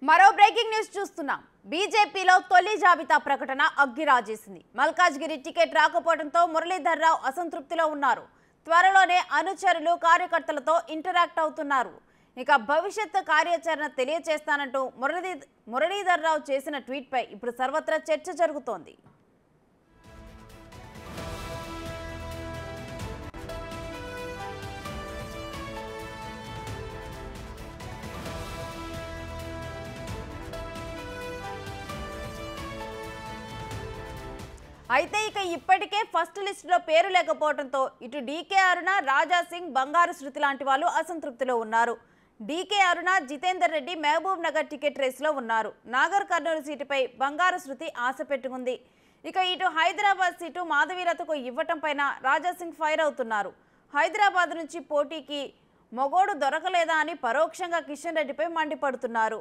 మరో breaking news చూస్తున్నాం బీజేపీలో తొలి జాబితా ప్రకటన అగ్గిరాజేసింది మల్కాజ్గిరి టికెట్ రాకపోవడంతో మురళీధర్ రావు అసంతృప్తిలో ఉన్నారు త్వరలోనే అనుచరులు కార్యకర్తలతో ఇంటరాక్ట్ అవుతున్నారు ఇక భవిష్యత్ కార్యాచరణ తెలియచేస్తానంటూ మురళీ మురళీధర్ రావు చేసిన ట్వీట్పై ఇప్పుడు సర్వత్రా చర్చ జరుగుతోంది అయితే ఇక ఇప్పటికే ఫస్ట్ లిస్టులో పేరు లేకపోవడంతో ఇటు డీకే అరుణ రాజా సింగ్ బంగారు శృతి లాంటి వాళ్ళు అసంతృప్తిలో ఉన్నారు డీకే అరుణ జితేందర్ రెడ్డి మహబూబ్ నగర్ టికెట్ రేసులో ఉన్నారు నాగర్ కర్నూలు సీటుపై బంగారు శృతి ఆశ పెట్టుకుంది ఇక ఇటు హైదరాబాద్ సీటు మాధవీలతకు ఇవ్వటం పైన రాజా సింగ్ ఫైర్ అవుతున్నారు హైదరాబాద్ నుంచి పోటీకి మొగోడు దొరకలేదా అని పరోక్షంగా కిషన్ రెడ్డిపై మండిపడుతున్నారు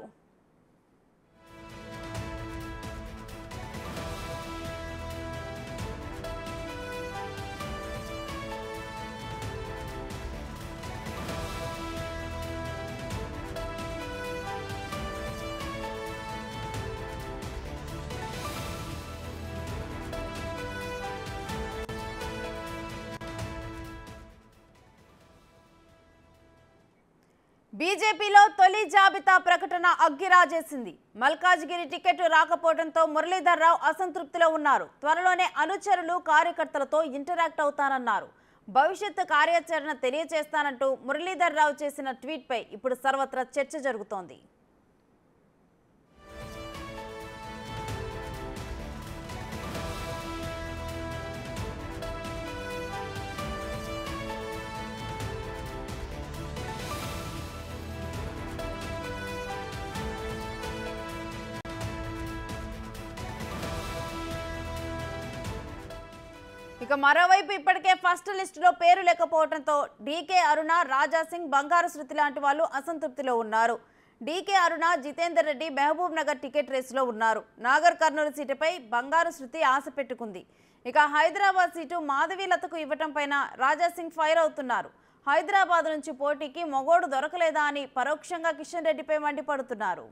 బీజేపీలో తొలి జాబితా ప్రకటన అగ్గిరాజేసింది మల్కాజ్గిరి టికెట్ రాకపోవడంతో మురళీధర్ రావు అసంతృప్తిలో ఉన్నారు త్వరలోనే అనుచరులు కార్యకర్తలతో ఇంటరాక్ట్ అవుతానన్నారు భవిష్యత్ కార్యాచరణ తెలియచేస్తానంటూ మురళీధర్ రావు చేసిన ట్వీట్పై ఇప్పుడు సర్వత్రా చర్చ జరుగుతోంది ఇక మరోవైపు ఇప్పటికే ఫస్ట్ లిస్టులో పేరు లేకపోవడంతో డీకే అరుణ రాజా సింగ్ బంగారు శృతి లాంటి వాళ్ళు అసంతృప్తిలో ఉన్నారు డీకే అరుణ జితేందర్ రెడ్డి మహబూబ్ నగర్ టికెట్ రేసులో ఉన్నారు నాగర్ కర్నూలు సీటుపై బంగారు శృతి ఆశ పెట్టుకుంది ఇక హైదరాబాద్ సీటు మాధవీలతకు ఇవ్వటం పైన రాజా సింగ్ ఫైర్ అవుతున్నారు హైదరాబాద్ నుంచి పోటీకి మొగోడు దొరకలేదా అని పరోక్షంగా కిషన్ రెడ్డిపై మండిపడుతున్నారు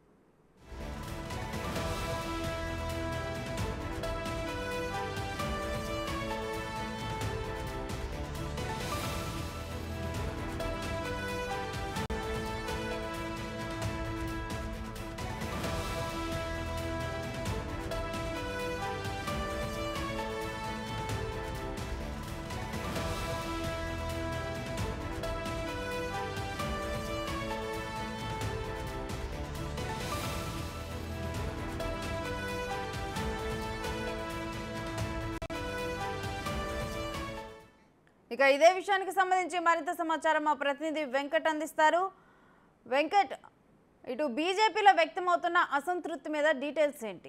ఇక ఇదే విషయానికి సంబంధించి మరింత సమాచారం మా ప్రతినిధి వెంకట్ అందిస్తారు వెంకట్ ఇటు బీజేపీలో వ్యక్తమవుతున్న అసంతృప్తి మీద డీటెయిల్స్ ఏంటి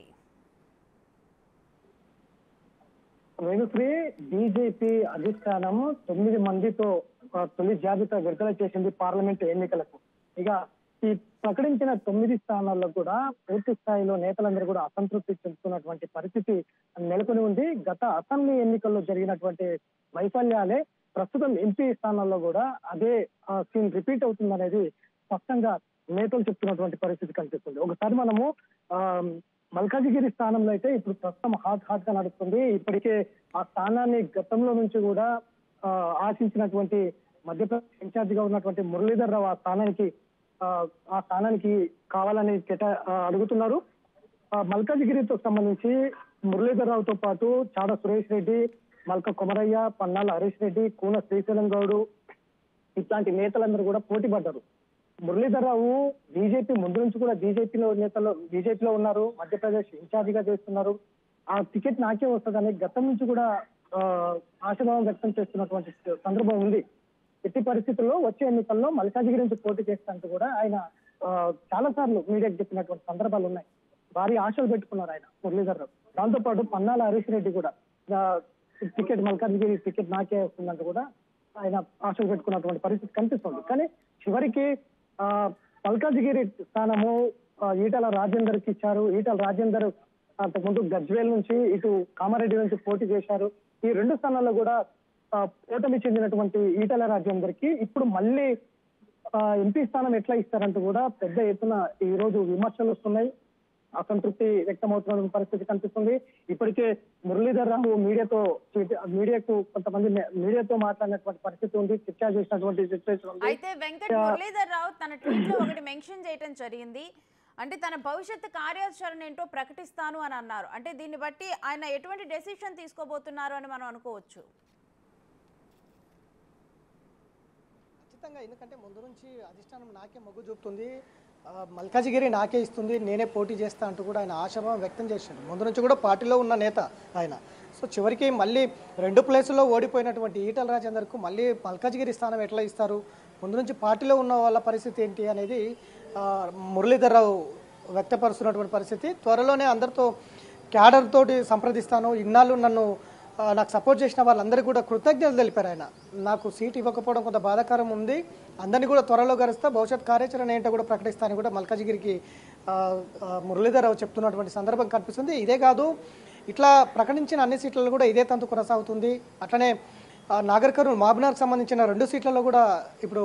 వేణుశ్రీ బీజేపీ అధిష్టానం తొమ్మిది మందితో ఒక తొలి జాబితా విడుదల చేసింది పార్లమెంట్ ఎన్నికలకు ఇక ఈ ప్రకటించిన తొమ్మిది స్థానాల్లో కూడా పూర్తి స్థాయిలో నేతలందరూ కూడా అసంతృప్తి చెందుతున్నటువంటి పరిస్థితి నెలకొని ఉంది గత అసెంబ్లీ ఎన్నికల్లో జరిగినటువంటి వైఫల్యాలే ప్రస్తుతం ఎంపీ స్థానాల్లో కూడా అదే సీన్ రిపీట్ అవుతుందనేది స్పష్టంగా నేతలు చెప్తున్నటువంటి పరిస్థితి కనిపిస్తుంది ఒకసారి మనము ఆ మల్కాజిగిరి స్థానంలో అయితే ఇప్పుడు ప్రస్తుతం హాట్ హాట్ గా నడుస్తుంది ఇప్పటికే ఆ స్థానాన్ని గతంలో నుంచి కూడా ఆ, ఆశించినటువంటి మధ్యప్రదేశ్ ఇన్ఛార్జ్ గా ఉన్నటువంటి మురళీధర్ రావు ఆ స్థానానికి ఆ, ఆ స్థానానికి కావాలని కేటా ఆ, అడుగుతున్నారు ఆ, మల్కాజిగిరితో సంబంధించి మురళీధర్ రావుతో పాటు చాడ సురేష్ రెడ్డి మల్క కొమరయ్య పన్నాల హరీష్ రెడ్డి కూన శ్రీశైలం గౌడు ఇట్లాంటి నేతలందరూ కూడా పోటీ పడ్డారు మురళీధర్ రావు బీజేపీ ముందు నుంచి కూడా బీజేపీలో నేతలు బీజేపీలో ఉన్నారు మధ్యప్రదేశ్ ఇన్ఛార్జ్ గా చేస్తున్నారు ఆ టికెట్ నాకే వస్తుందని గతం నుంచి కూడా ఆ, ఆశాభావం వ్యక్తం చేస్తున్నటువంటి సందర్భం ఉంది ఎట్టి పరిస్థితుల్లో వచ్చే ఎన్నికల్లో మల్కాజిగిరి నుంచి పోటీ చేస్తానంటూ కూడా ఆయన ఆ, చాలా సార్లు మీడియాకి చెప్పినటువంటి సందర్భాలు ఉన్నాయి భారీ ఆశలు పెట్టుకున్నారు ఆయన మురళీధర్ రావు దాంతో పాటు పన్నాల హరీష్ రెడ్డి కూడా ఆ, టికెట్ మల్కాజిగిరి టికెట్ నాకే వస్తుందంటూ కూడా ఆయన ఆశలు పెట్టుకున్నటువంటి పరిస్థితి కనిపిస్తుంది కానీ చివరికి ఆ మల్కాజిగిరి స్థానము ఆ, ఈటల రాజేందర్ కి ఇచ్చారు ఈటల రాజేందర్ అంతకుముందు గజ్వేల్ నుంచి ఇటు కామారెడ్డి నుంచి పోటీ చేశారు ఈ రెండు స్థానాల్లో కూడా ఆ, ఓటమి చెందినటువంటి ఈటల రాజేందర్ కి ఇప్పుడు మళ్ళీ ఆ, ఎంపీ స్థానం ఎట్లా ఇస్తారంటూ కూడా పెద్ద ఎత్తున ఈ రోజు విమర్శలు వస్తున్నాయి అసంతృప్తి వ్యక్తమవుతున్న పరిస్థితి కనిపిస్తుంది ఇప్పటికే మురళీధర్ రావు మీడియాతో మీడియాకు కొంతమంది మీడియాతో మాట్లాడినటువంటి పరిస్థితి ఉంది చర్చ చేసినటువంటి సిచ్యువేషన్ ఉంది అయితే వెంకట్ మురళీధర్ రావు తన ట్వీట్ లో ఒకటి మెన్షన్ చేయడం జరిగింది అంటే తన భవిష్యత్తు కార్యాచరణ ఏంటో ప్రకటిస్తాను అని అన్నారు అంటే దీన్ని బట్టి ఆయన ఎటువంటి డెసిషన్ తీసుకోబోతున్నారు అని మనం అనుకోవచ్చు ఖచ్చితంగా ఎందుకంటే ముందు నుంచి అధిష్టానం నాకే మొగ్గు చూపుతుంది ఆ, మల్కాజిగిరి నాకే ఇస్తుంది నేనే పోటీ చేస్తా అంటూ కూడా ఆయన ఆశాభావం వ్యక్తం చేశాడు ముందు నుంచి కూడా పార్టీలో ఉన్న నేత ఆయన సో చివరికి మళ్ళీ రెండు ప్లేసుల్లో ఓడిపోయినటువంటి ఈటల రాజేందర్కు మళ్ళీ మల్కాజిగిరి స్థానం ఎట్లా ఇస్తారు ముందు నుంచి పార్టీలో ఉన్న వాళ్ళ పరిస్థితి ఏంటి అనేది ఆ, మురళీధర్ రావు వ్యక్తపరుస్తున్నటువంటి పరిస్థితి త్వరలోనే అందరితో క్యాడర్ తోటి సంప్రదిస్తాను ఇన్నాళ్ళు నన్ను ఆ, నాకు సపోర్ట్ చేసిన వాళ్ళందరికీ కూడా కృతజ్ఞతలు తెలిపారు ఆయన నాకు సీట్ ఇవ్వకపోవడం కొంత బాధాకరం ఉంది అందరినీ కూడా త్వరలో గరుస్తా భవిష్యత్ కార్యాచరణ ఏంటో కూడా ప్రకటిస్తానని కూడా మల్కాజిగిరికి ఆ, ఆ, మురళీధరరావు చెప్తున్నటువంటి సందర్భం కనిపిస్తుంది ఇదే కాదు ఇట్లా ప్రకటించిన అన్ని సీట్లలో కూడా ఇదే తంతు కొనసాగుతుంది అట్లనే ఆ, నాగర్ కర్నూలు మహబూబ్నగర్కి సంబంధించిన రెండు సీట్లలో కూడా ఇప్పుడు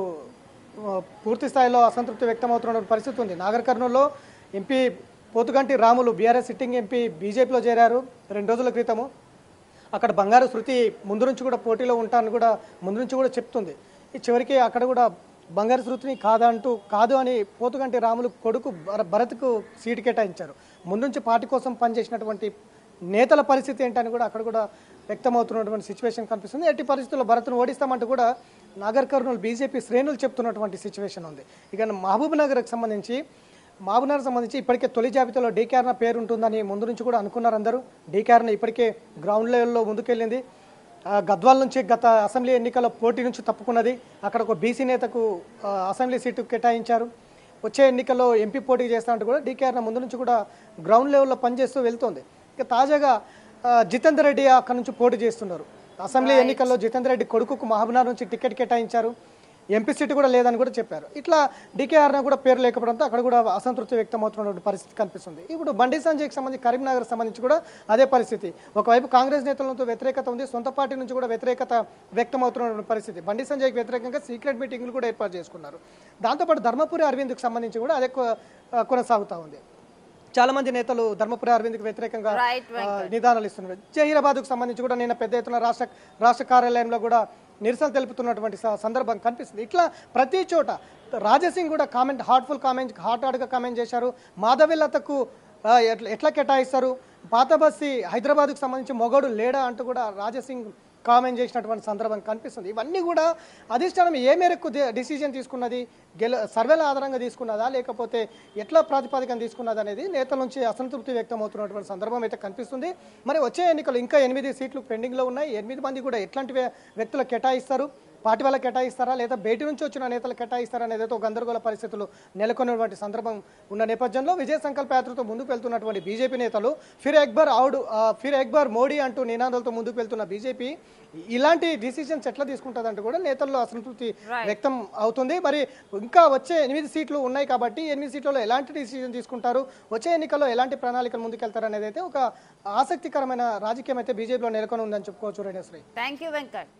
ఆ, పూర్తి స్థాయిలో అసంతృప్తి వ్యక్తమవుతున్న పరిస్థితి ఉంది నాగర్ కర్నూలులో MP Pothuganti Ramulu BRS sitting MP బీజేపీలో చేరారు రెండు రోజుల క్రితము అక్కడ బంగారు శృతి ముందు నుంచి కూడా పోటీలో ఉంటానని కూడా ముందు నుంచి కూడా చెప్తుంది ఈ చివరికి అక్కడ కూడా బంగారు శృతిని కాదంటూ కాదు అని పోతుగంటి రాములు కొడుకు భర- భరత్కు సీటు కేటాయించారు ముందు నుంచి పార్టీ కోసం పనిచేసినటువంటి నేతల పరిస్థితి ఏంటని కూడా అక్కడ కూడా వ్యక్తమవుతున్నటువంటి సిచ్యువేషన్ కనిపిస్తుంది ఎట్టి పరిస్థితుల్లో భరత్ను ఓడిస్తామంటూ కూడా నాగర్ కర్నూలు బీజేపీ శ్రేణులు చెప్తున్నటువంటి సిచ్యువేషన్ ఉంది ఇక మహబూబ్ నగర్కి సంబంధించి మహబూబ్నగర్ సంబంధించి ఇప్పటికే తొలి జాబితాలో డీకేఆర్న పేరు ఉంటుందని ముందు నుంచి కూడా అనుకున్నారు అందరూ డీకేఆర్న ఇప్పటికే గ్రౌండ్ లెవెల్లో ముందుకెళ్ళింది ఆ, గద్వాల నుంచి గత అసెంబ్లీ ఎన్నికల పోటీ నుంచి తప్పుకున్నది అక్కడ ఒక బీసీ నేతకు ఆ, అసెంబ్లీ సీటు కేటాయించారు వచ్చే ఎన్నికల్లో ఎంపీ పోటీ చేస్తానంటూ కూడా డీకేఆర్న ముందు నుంచి కూడా గ్రౌండ్ లెవెల్లో పనిచేస్తూ వెళ్తోంది ఇక తాజాగా ఆ, జితేందర్ రెడ్డి అక్కడ నుంచి పోటీ చేస్తున్నారు అసెంబ్లీ ఎన్నికల్లో జితేందర్ రెడ్డి కొడుకుకు మహబూబ్నగర్ నుంచి టికెట్ కేటాయించారు ఎంపీ సీటు కూడా లేదని కూడా చెప్పారు ఇట్లా డీకేఆర్న కూడా పేరు లేకపోవడంతో అక్కడ కూడా అసంతృప్తి వ్యక్తమవుతున్నటువంటి పరిస్థితి కనిపిస్తుంది ఇప్పుడు బండి సంజయ్కి సంబంధించి కరీంనగర్ సంబంధించి కూడా అదే పరిస్థితి ఒకవైపు కాంగ్రెస్ నేతలతో వ్యతిరేకత ఉంది సొంత పార్టీ నుంచి కూడా వ్యతిరేకత వ్యక్తమవుతున్నటువంటి పరిస్థితి బండి సంజయ్కి వ్యతిరేకంగా సీక్రెట్ మీటింగ్లు కూడా ఏర్పాటు చేసుకున్నారు దాంతోపాటు ధర్మపురి అరవింద్కి సంబంధించి కూడా అదే కొ- ఆ, కొనసాగుతా ఉంది చాలా మంది నేతలు ధర్మపురి అరవింద్కి వ్యతిరేకంగా రైట్ ఆ, నిదానాలు ఇస్తున్నారు జహీరాబాద్కు సంబంధించి కూడా నిన్న పెద్ద ఎత్తున రాష్ట్ర రాష్ట్ర కార్యాలయంలో కూడా నిరసన తెలుపుతున్నటువంటి స- సందర్భం కనిపిస్తుంది ఇట్లా ప్రతి చోట రాజసింగ్ కూడా కామెంట్ హార్ట్ఫుల్ కామెంట్ హార్ట్ హార్ట్గా కామెంట్ చేశారు మాధవిలతకు ఆ, ఎట్లా ఎట్లా కేటాయిస్తారు పాత బస్సి హైదరాబాద్కు సంబంధించి మొగడు లేడా అంటూ కూడా రాజసింగ్ కామెంట్ చేసినటువంటి సందర్భం కనిపిస్తుంది ఇవన్నీ కూడా అధిష్టానం ఏ మేరకు డిసిజన్ తీసుకున్నది గెల సర్వేల ఆధారంగా తీసుకున్నదా లేకపోతే ఎట్లా ప్రాతిపదికన తీసుకున్నది అనేది నేతల నుంచి అసంతృప్తి వ్యక్తమవుతున్నటువంటి సందర్భం అయితే కనిపిస్తుంది మరి వచ్చే ఎన్నికలు ఇంకా ఎనిమిది సీట్లు పెండింగ్లో ఉన్నాయి ఎనిమిది మంది కూడా ఎట్లాంటి వ్య- వ్యక్తులు కేటాయిస్తారు పార్టీ వాళ్ళకి కేటాయిస్తారా లేదా బయట నుంచి వచ్చిన నేతలు కేటాయిస్తారా అనేది ఒక గందరగోళ పరిస్థితులు నెలకొన్నటువంటి సందర్భం ఉన్న నేపథ్యంలో విజయ సంకల్ప యాత్రతో ముందుకు వెళ్తున్నటువంటి బీజేపీ నేతలు ఫిర్ ఎక్బర్ ఆవుడు ఆ, ఫిర్ ఎక్బర్ మోడీ అంటూ నినాదాలతో ముందుకు వెళ్తున్న బీజేపీ ఇలాంటి డిసిషన్స్ ఎట్లా తీసుకుంటుందంటూ కూడా నేతల్లో అసంతృప్తి వ్యక్తం అవుతుంది మరి ఇంకా వచ్చే ఎనిమిది సీట్లు ఉన్నాయి కాబట్టి ఎనిమిది సీట్లలో ఎలాంటి డిసిజన్ తీసుకుంటారు వచ్చే ఎన్నికల్లో ఎలాంటి ప్రణాళికలు ముందుకెళ్తారు అనేది అయితే ఒక ఆసక్తికరమైన రాజకీయం అయితే బీజేపీలో నెలకొని ఉందని చెప్పుకోవచ్చు రేణేశ్వరి థ్యాంక్ యూ వెంకట్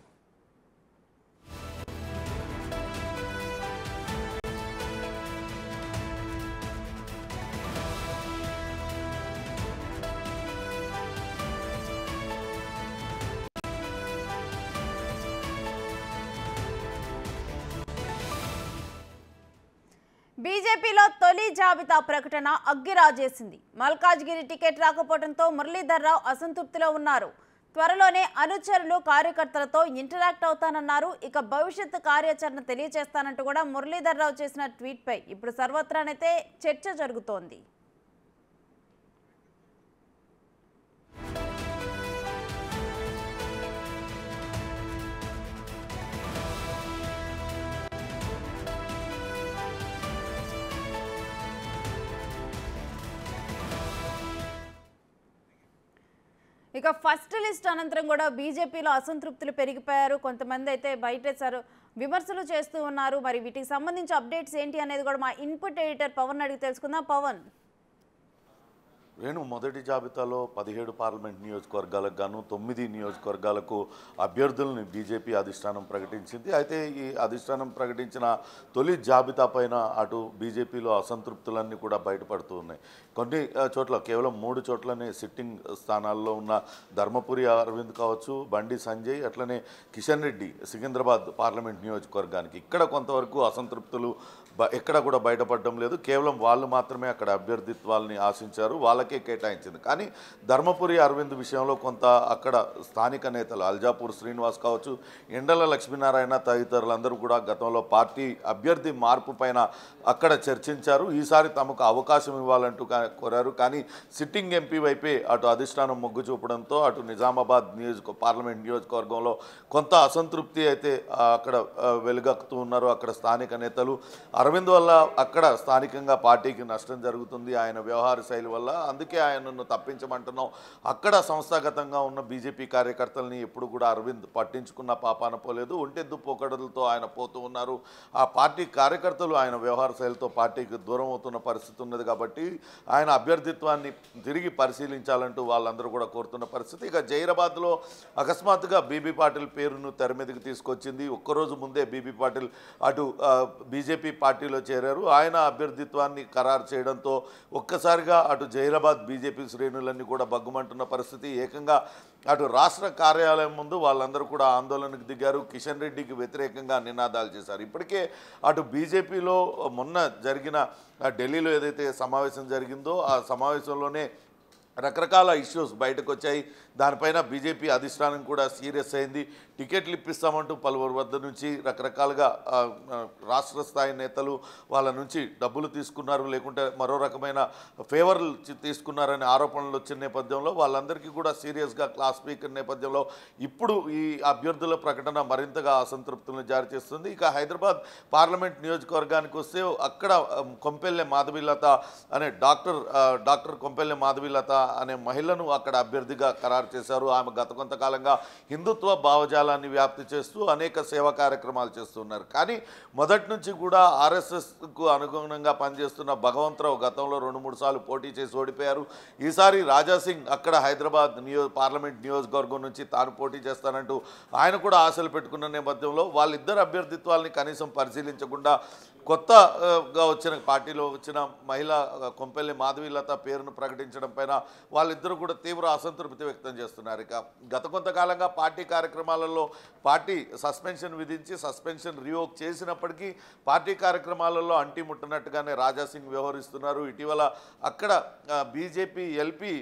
బీజేపీలో తొలి జాబితా ప్రకటన అగ్గిరాజేసింది మల్కాజ్గిరి టికెట్ రాకపోవడంతో మురళీధర్ రావు అసంతృప్తిలో ఉన్నారు త్వరలోనే అనుచరులు కార్యకర్తలతో ఇంటరాక్ట్ అవుతానన్నారు ఇక భవిష్యత్తు కార్యాచరణ తెలియజేస్తానంటూ కూడా మురళీధర్ రావు చేసిన ట్వీట్పై ఇప్పుడు సర్వత్రానైతే చర్చ జరుగుతోంది ఇక ఫస్ట్ లిస్ట్ అనంతరం కూడా బీజేపీలో అసంతృప్తులు పెరిగిపోయారు కొంతమంది అయితే బయటేశారు విమర్శలు చేస్తూ ఉన్నారు మరి వీటికి సంబంధించి అప్డేట్స్ ఏంటి అనేది కూడా మా ఇన్పుట్ ఎడిటర్ పవన్ అడిగి తెలుసుకుందాం పవన్ వేణు మొదటి జాబితాలో పదిహేడు పార్లమెంట్ నియోజకవర్గాలకు గాను తొమ్మిది నియోజకవర్గాలకు అభ్యర్థులను బీజేపీ అధిష్టానం ప్రకటించింది అయితే ఈ అధిష్టానం ప్రకటించిన తొలి జాబితా పైన అటు బీజేపీలో అసంతృప్తులన్నీ కూడా బయటపడుతూ ఉన్నాయి కొన్ని ఆ, చోట్ల కేవలం మూడు చోట్లనే సిట్టింగ్ స్థానాల్లో ఉన్న ధర్మపురి అరవింద్ కావచ్చు బండి సంజయ్ అట్లనే కిషన్ రెడ్డి సికింద్రాబాద్ పార్లమెంట్ నియోజకవర్గానికి ఇక్కడ కొంతవరకు అసంతృప్తులు బ- ఎక్కడ కూడా బయటపడడం లేదు కేవలం వాళ్ళు మాత్రమే అక్కడ అభ్యర్థిత్వాల్ని ఆశించారు వాళ్ళకే కేటాయించింది కానీ ధర్మపురి అరవింద్ విషయంలో కొంత అక్కడ స్థానిక నేతలు అల్జాపూర్ శ్రీనివాస్ కావచ్చు ఎండల లక్ష్మీనారాయణ తదితరులందరూ కూడా గతంలో పార్టీ అభ్యర్థి మార్పు పైన అక్కడ చర్చించారు ఈసారి తమకు అవకాశం ఇవ్వాలంటూ కా- కోరారు కానీ సిట్టింగ్ ఎంపీ వైపే అటు అధిష్టానం మొగ్గు చూపడంతో అటు నిజామాబాద్ నియోజక పార్లమెంట్ నియోజకవర్గంలో కొంత అసంతృప్తి అయితే ఆ, అక్కడ ఆ, వెలుగక్కుతూ ఉన్నారు అక్కడ స్థానిక నేతలు అరవింద్ వల్ల అక్కడ స్థానికంగా పార్టీకి నష్టం జరుగుతుంది ఆయన వ్యవహార శైలి వల్ల అందుకే ఆయనను తప్పించమంటున్నాం అక్కడ సంస్థాగతంగా ఉన్న బీజేపీ కార్యకర్తల్ని ఎప్పుడు కూడా అరవింద్ పట్టించుకున్న పాపాన పోలేదు ఒంటెద్దు పోకడలతో ఆయన పోతూ ఉన్నారు ఆ పార్టీ కార్యకర్తలు ఆయన వ్యవహార శైలితో పార్టీకి దూరం అవుతున్న పరిస్థితి ఉన్నది కాబట్టి ఆయన అభ్యర్థిత్వాన్ని తిరిగి పరిశీలించాలంటూ వాళ్ళందరూ కూడా కోరుతున్న పరిస్థితి ఇక జైరాబాద్లో అకస్మాత్తుగా బీబీ పాటిల్ పేరును తెర మీదకి తీసుకొచ్చింది ఒక్కరోజు ముందే బీబీ పాటిల్ అటు ఆ, బీజేపీ పార్టీలో చేరారు ఆయన అభ్యర్థిత్వాన్ని ఖరారు చేయడంతో ఒక్కసారిగా అటు జైరాబాద్ బీజేపీ శ్రేణులన్నీ కూడా బగ్గుమంటున్న పరిస్థితి ఏకంగా అటు రాష్ట్ర కార్యాలయం ముందు వాళ్ళందరూ కూడా ఆందోళనకు దిగారు కిషన్ రెడ్డికి వ్యతిరేకంగా నినాదాలు చేశారు ఇప్పటికే అటు బీజేపీలో మొన్న జరిగిన ఆ, ఢిల్లీలో ఏదైతే సమావేశం జరిగిందో ఆ సమావేశంలోనే రకరకాల ఇష్యూస్ బయటకు వచ్చాయి దానిపైన బీజేపీ అధిష్టానం కూడా సీరియస్ అయింది టికెట్లు ఇప్పిస్తామంటూ పలువురు వద్ద నుంచి రకరకాలుగా ఆ, ఆ, రాష్ట్ర స్థాయి నేతలు వాళ్ళ నుంచి డబ్బులు తీసుకున్నారు లేకుంటే మరో రకమైన ఫేవర్లు చి- తీసుకున్నారనే ఆరోపణలు వచ్చిన నేపథ్యంలో వాళ్ళందరికీ కూడా సీరియస్గా క్లాస్ స్పీకర్ నేపథ్యంలో ఇప్పుడు ఈ అభ్యర్థుల ప్రకటన మరింతగా అసంతృప్తులను జారీ చేస్తుంది ఇక హైదరాబాద్ పార్లమెంట్ నియోజకవర్గానికి వస్తే అక్కడ ఆ, కొంపెల్లె మాధవీలత అనే డాక్టర్ ఆ, డాక్టర్ కొంపెల్లె మాధవీలత అనే మహిళను అక్కడ అభ్యర్థిగా ఖరారు చేశారు ఆమె గత కొంతకాలంగా హిందుత్వ భావజాలాన్ని వ్యాప్తి చేస్తూ అనేక సేవా కార్యక్రమాలు చేస్తున్నారు కానీ మొదటి నుంచి కూడా ఆర్ఎస్ఎస్కు అనుగుణంగా పనిచేస్తున్న భగవంతరావు గతంలో రెండు మూడు సార్లు పోటీ చేసి ఓడిపోయారు ఈసారి రాజాసింగ్ అక్కడ హైదరాబాద్ నియో పార్లమెంట్ నియోజకవర్గం నుంచి తాను పోటీ చేస్తానంటూ ఆయన కూడా ఆశలు పెట్టుకున్న నేపథ్యంలో వాళ్ళిద్దరు అభ్యర్థిత్వాల్ని కనీసం పరిశీలించకుండా కొత్తగా వచ్చిన పార్టీలో వచ్చిన మహిళ ఆ, కొంపెల్లి మాధవీలత పేరును ప్రకటించడం పైన వాళ్ళిద్దరూ కూడా తీవ్ర అసంతృప్తి వ్యక్తం చేస్తున్నారు ఇక గత కొంతకాలంగా పార్టీ కార్యక్రమాలలో పార్టీ సస్పెన్షన్ విధించి సస్పెన్షన్ రివోక్ చేసినప్పటికీ పార్టీ కార్యక్రమాలలో అంటి ముట్టనట్టుగానే రాజాసింగ్ వ్యవహరిస్తున్నారు ఇటీవల అక్కడ బీజేపీ ఎల్పీ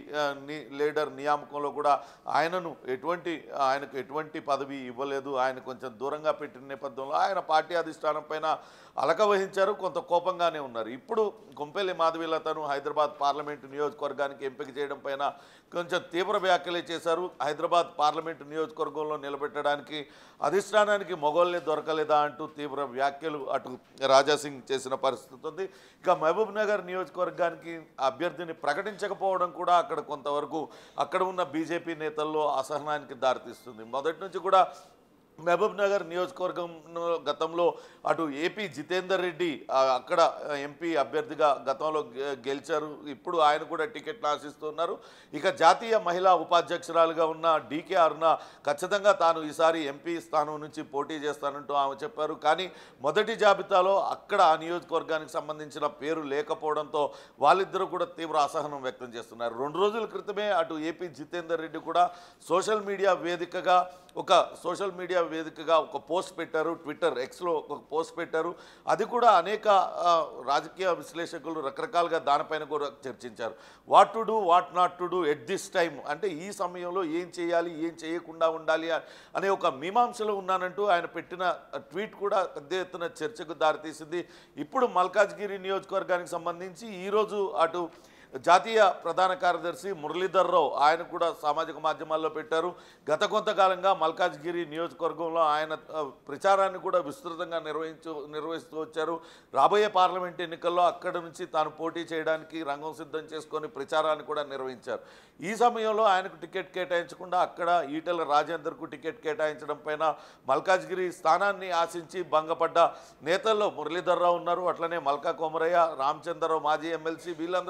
లీడర్ నియామకంలో కూడా ఆయనను ఎటువంటి ఆయనకు ఎటువంటి పదవి ఇవ్వలేదు ఆయన కొంచెం దూరంగా పెట్టిన నేపథ్యంలో ఆయన పార్టీ అధిష్టానం పైన అలక వహించారు కొంత కోపంగానే ఉన్నారు ఇప్పుడు కొంపెల్లి మాధవీలతను హైదరాబాద్ పార్లమెంటు నియోజకవర్గానికి ఎంపిక చేయడం పైన కొంచెం తీవ్ర వ్యాఖ్యలే చేశారు హైదరాబాద్ పార్లమెంటు నియోజకవర్గంలో నిలబెట్టడానికి అధిష్టానానికి మొగోళ్ళే దొరకలేదా అంటూ తీవ్ర వ్యాఖ్యలు అటు రాజాసింగ్ చేసిన పరిస్థితి ఉంది ఇక మహబూబ్ నగర్ నియోజకవర్గానికి అభ్యర్థిని ప్రకటించకపోవడం కూడా అక్కడ కొంతవరకు అక్కడ ఉన్న బీజేపీ నేతల్లో అసహనానికి దారితీస్తుంది మొదటి నుంచి కూడా మహబూబ్ నగర్ నియోజకవర్గం గతంలో అటు ఏపీ జితేందర్ రెడ్డి ఆ, అక్కడ ఎంపీ అభ్యర్థిగా గతంలో గె- గెలిచారు ఇప్పుడు ఆయన కూడా టికెట్ ఆశిస్తున్నారు ఇక జాతీయ మహిళా ఉపాధ్యక్షురాలుగా ఉన్న డీకే అరుణ ఖచ్చితంగా తాను ఈసారి ఎంపీ స్థానం నుంచి పోటీ చేస్తానంటూ ఆమె చెప్పారు కానీ మొదటి జాబితాలో అక్కడ ఆ నియోజకవర్గానికి సంబంధించిన పేరు లేకపోవడంతో వాళ్ళిద్దరూ కూడా తీవ్ర అసహనం వ్యక్తం చేస్తున్నారు రెండు రోజుల క్రితమే అటు ఏపీ జితేందర్ రెడ్డి కూడా సోషల్ మీడియా వేదికగా ఒక సోషల్ మీడియా వేదికగా ఒక పోస్ట్ పెట్టారు ట్విట్టర్ ఎక్స్లో ఒక పోస్ట్ పెట్టారు అది కూడా అనేక ఆ, రాజకీయ విశ్లేషకులు రకరకాలుగా దానిపైన కూడా చర్చించారు what to do what not to do at this time అంటే ఈ సమయంలో ఏం చేయాలి ఏం చేయకుండా ఉండాలి అ- అనే ఒక మీమాంసలో ఉన్నానంటూ ఆయన పెట్టిన ట్వీట్ కూడా పెద్ద ఎత్తున చర్చకు దారితీసింది ఇప్పుడు మల్కాజ్గిరి నియోజకవర్గానికి సంబంధించి ఈరోజు అటు జాతీయ ప్రధాన కార్యదర్శి మురళీధర్ రావు ఆయన కూడా సామాజిక మాధ్యమాల్లో పెట్టారు గత కొంతకాలంగా మల్కాజ్గిరి నియోజకవర్గంలో ఆయన ఆ, ప్రచారాన్ని కూడా విస్తృతంగా నిర్వహించు నిర్వహిస్తూ వచ్చారు రాబోయే పార్లమెంట్ ఎన్నికల్లో అక్కడ నుంచి తాను పోటీ చేయడానికి రంగం సిద్ధం చేసుకొని ప్రచారాన్ని కూడా నిర్వహించారు ఈ సమయంలో ఆయనకు టికెట్ కేటాయించకుండా అక్కడ ఈటెల రాజేందర్కు టికెట్ కేటాయించడం పైన మల్కాజ్గిరి స్థానాన్ని ఆశించి భంగపడ్డ నేతల్లో మురళీధర్ రావు ఉన్నారు అట్లనే మల్కా కోమరయ్య రామచంద్రరావు మాజీ ఎమ్మెల్సీ వీళ్ళందరూ కూడా కొంత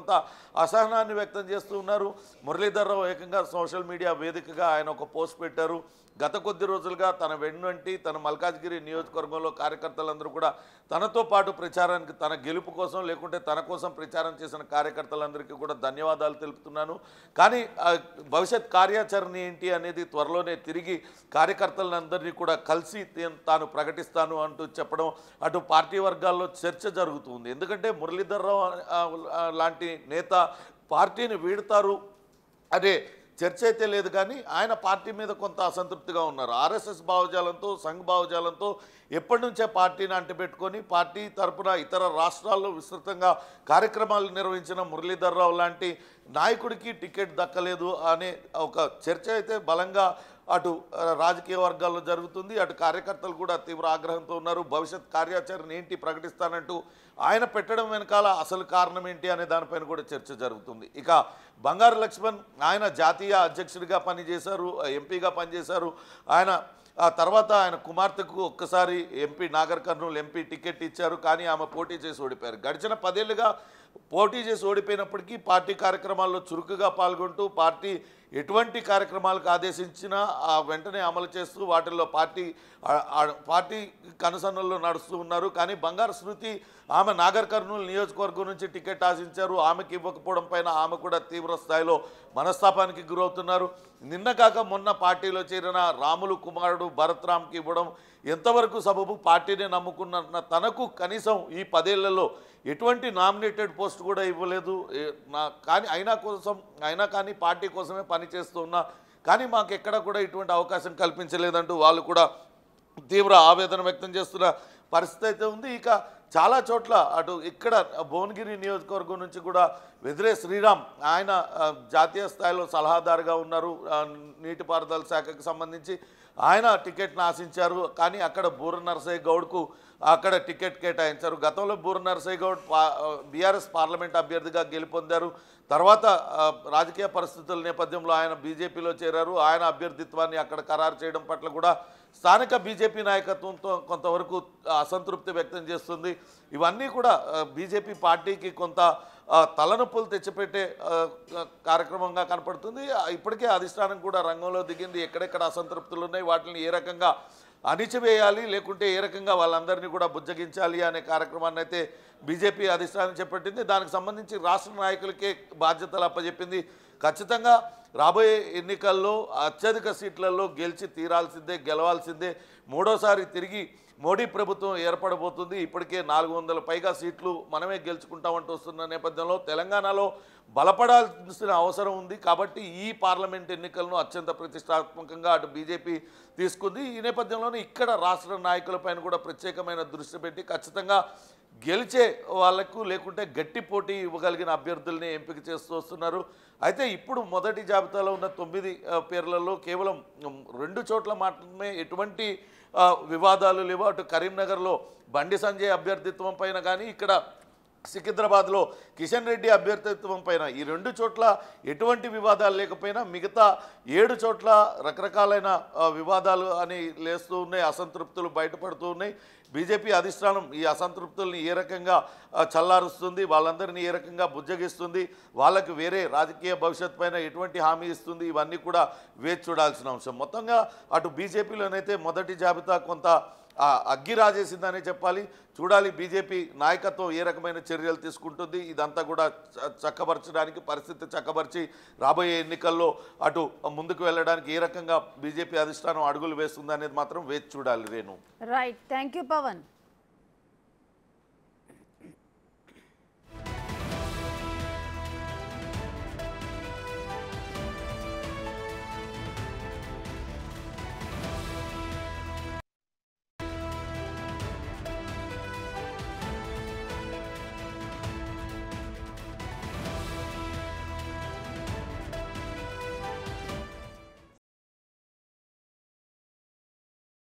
కొంత అసహనాన్ని వ్యక్తం చేస్తూ ఉన్నారు మురళీధర్రావు ఏకంగా సోషల్ మీడియా వేదికగా ఆయన ఒక పోస్ట్ పెట్టారు గత కొద్ది రోజులుగా తన వెన్నంటి తన మల్కాజ్గిరి నియోజకవర్గంలో కార్యకర్తలందరూ కూడా తనతో పాటు ప్రచారానికి తన గెలుపు కోసం లేకుంటే తన కోసం ప్రచారం చేసిన కార్యకర్తలందరికీ కూడా ధన్యవాదాలు తెలుపుతున్నాను కానీ ఆ, భవిష్యత్ కార్యాచరణ ఏంటి అనేది త్వరలోనే తిరిగి కార్యకర్తలందరినీ కూడా కలిసి తే- తాను ప్రకటిస్తాను అంటూ చెప్పడం అటు పార్టీ వర్గాల్లో చర్చ జరుగుతుంది ఎందుకంటే మురళీధర్రావు ఆ, ఆ, లాంటి నేత పార్టీని వీడతారు అదే చర్చ అయితే లేదు కానీ ఆయన పార్టీ మీద కొంత అసంతృప్తిగా ఉన్నారు ఆర్ఎస్ఎస్ భావజాలంతో సంఘ్ భావజాలంతో ఎప్పటి నుంచే పార్టీని అంటిపెట్టుకొని పార్టీ తరపున ఇతర రాష్ట్రాల్లో విస్తృతంగా కార్యక్రమాలు నిర్వహించిన మురళీధర్రావు లాంటి నాయకుడికి టికెట్ దక్కలేదు అనే ఒక చర్చ అయితే బలంగా అటు ఆ, రాజకీయ వర్గాల్లో జరుగుతుంది అటు కార్యకర్తలు కూడా తీవ్ర ఆగ్రహంతో ఉన్నారు భవిష్యత్ కార్యాచరణ ఏంటి ప్రకటిస్తానంటూ ఆయన పెట్టడం వెనకాల అసలు కారణం ఏంటి అనే దానిపైన కూడా చర్చ జరుగుతుంది ఇక బంగారు లక్ష్మణ్ ఆయన జాతీయ అధ్యక్షుడిగా పనిచేశారు ఎంపీగా పనిచేశారు ఆయన ఆ తర్వాత ఆయన కుమార్తెకు ఒక్కసారి MP Nagar Kurnool MP ticket ఇచ్చారు కానీ ఆమె పోటీ చేసి ఓడిపోయారు గడిచిన పదేళ్లుగా పోటీ చేసి ఓడిపోయినప్పటికీ పార్టీ కార్యక్రమాల్లో చురుకుగా పాల్గొంటూ పార్టీ ఎటువంటి కార్యక్రమాలకు ఆదేశించినా ఆ వెంటనే అమలు చేస్తూ వాటిల్లో పార్టీ ఆ- ఆ పార్టీ కనుసన్నల్లో నడుస్తూ ఉన్నారు కానీ బంగారు శృతి ఆమె నాగర్ కర్నూలు నియోజకవర్గం నుంచి టికెట్ ఆశించారు ఆమెకి ఇవ్వకపోవడం పైన ఆమె కూడా తీవ్ర స్థాయిలో మనస్తాపానికి గురవుతున్నారు నిన్న కాక మొన్న పార్టీలో చేరిన రాములు కుమారుడు భరత్ రామ్కి ఇవ్వడం ఎంతవరకు సబబు పార్టీని నమ్ముకున్న తనకు కనీసం ఈ పదేళ్లలో ఎటువంటి నామినేటెడ్ పోస్ట్ కూడా ఇవ్వలేదు ఏ- నా కానీ అయినా కోసం అయినా కానీ పార్టీ కోసమే పనిచేస్తూ ఉన్నా కానీ మాకు ఎక్కడ కూడా ఇటువంటి అవకాశం కల్పించలేదంటూ వాళ్ళు కూడా తీవ్ర ఆవేదన వ్యక్తం చేస్తున్న పరిస్థితి అయితే ఉంది ఇక చాలా చోట్ల అటు ఇక్కడ భువనగిరి నియోజకవర్గం నుంచి కూడా వెదిరే శ్రీరామ్ ఆయన ఆ, జాతీయ స్థాయిలో సలహాదారుగా ఉన్నారు ఆ, నీటిపారుదల శాఖకు సంబంధించి ఆయన టికెట్ను ఆశించారు కానీ అక్కడ బూర నరసయ్య గౌడ్కు అక్కడ టికెట్ కేటాయించారు గతంలో బూర నరసయ్య గౌడ్ పా బీఆర్ఎస్ పార్లమెంట్ అభ్యర్థిగా గెలుపొందారు తర్వాత ఆ, రాజకీయ పరిస్థితుల నేపథ్యంలో ఆయన బీజేపీలో చేరారు ఆయన అభ్యర్థిత్వాన్ని అక్కడ ఖరారు చేయడం పట్ల కూడా స్థానిక బీజేపీ నాయకత్వంతో కొంతవరకు అసంతృప్తి వ్యక్తం చేస్తుంది ఇవన్నీ కూడా ఆ, బీజేపీ పార్టీకి కొంత ఆ, తలనొప్పులు తెచ్చిపెట్టే ఆ, ఆ, కార్యక్రమంగా కనపడుతుంది ఆ, ఇప్పటికే అధిష్టానం కూడా రంగంలో దిగింది ఎక్కడెక్కడ అసంతృప్తులు ఉన్నాయి వాటిని ఏ రకంగా అణిచివేయాలి లేకుంటే ఏ రకంగా వాళ్ళందరినీ కూడా బుజ్జగించాలి అనే కార్యక్రమాన్ని అయితే బీజేపీ అధిష్టానం చేపట్టింది దానికి సంబంధించి రాష్ట్ర నాయకులకే బాధ్యతలు అప్పచెప్పింది ఖచ్చితంగా రాబోయే ఎన్నికల్లో అత్యధిక సీట్లలో గెలిచి తీరాల్సిందే గెలవాల్సిందే మూడోసారి తిరిగి మోడీ ప్రభుత్వం ఏర్పడబోతుంది ఇప్పటికే నాలుగు వందల పైగా సీట్లు మనమే గెలుచుకుంటామంటూ వస్తున్న నేపథ్యంలో తెలంగాణలో బలపడాల్సిన అవసరం ఉంది కాబట్టి ఈ పార్లమెంట్ ఎన్నికలను అత్యంత ప్రతిష్టాత్మకంగా అటు బీజేపీ తీసుకుంది ఈ నేపథ్యంలోనే ఇక్కడ రాష్ట్ర నాయకులపైన కూడా ప్రత్యేకమైన దృష్టి పెట్టి ఖచ్చితంగా గెలిచే వాళ్లకు లేకుంటే గట్టి పోటీ ఇవ్వగలిగిన అభ్యర్థుల్ని ఎంపిక చేస్తూ వస్తున్నారు అయితే ఇప్పుడు మొదటి జాబితాలో ఉన్న తొమ్మిది ఆ, పేర్లలో కేవలం ఉమ్, రెండు చోట్ల మాత్రమే ఎటువంటి ఆ, వివాదాలు లేవు అటు కరీంనగర్లో బండి సంజయ్ అభ్యర్థిత్వం పైన కానీ ఇక్కడ సికింద్రాబాద్లో కిషన్ రెడ్డి అభ్యర్థిత్వం పైన ఈ రెండు చోట్ల ఎటువంటి వివాదాలు లేకపోయినా మిగతా ఏడు చోట్ల రకరకాలైన ఆ, వివాదాలు అని లేస్తూ ఉన్నాయి అసంతృప్తులు బయటపడుతూ ఉన్నాయి బీజేపీ అధిష్టానం ఈ అసంతృప్తుల్ని ఏ రకంగా ఆ, చల్లారుస్తుంది వాళ్ళందరినీ ఏ రకంగా బుజ్జగిస్తుంది వాళ్ళకి వేరే రాజకీయ భవిష్యత్ పైన ఎటువంటి హామీ ఇస్తుంది ఇవన్నీ కూడా వేచి చూడాల్సిన అంశం మొత్తంగా అటు బీజేపీలోనైతే మొదటి జాబితా కొంత ఆ, అగ్గి రాజేసిందనే చెప్పాలి చూడాలి బీజేపీ నాయకత్వం ఏ రకమైన చర్యలు తీసుకుంటుంది ఇదంతా కూడా చ- చక్కబరచడానికి పరిస్థితి చక్కబరిచి రాబోయే ఎన్నికల్లో అటు ముందుకు వెళ్ళడానికి ఏ రకంగా బీజేపీ అధిష్టానం అడుగులు వేస్తుంది అనేది మాత్రం వేచి చూడాలి Renu right thank you Pawan